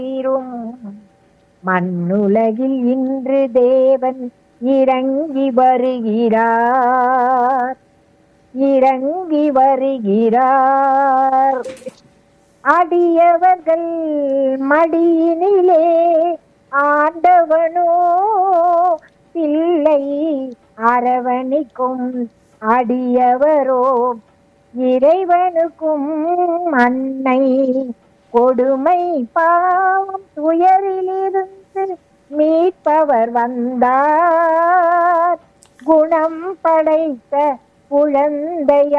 தீரும் மண்ணுலகில் இன்று தேவன் இறங்கி வருகிறார் இறங்கி வருகிறார் அடியவர்கள் மடியினிலே ஆண்டவனோ பிள்ளை அரவணிக்கும் அடியவரோ இறைவனுக்கும் அன்னை கொடுமை பாவம் துயரிலிருந்து மீட்பவர் வந்தார் குணம் படைத்த குழந்தையா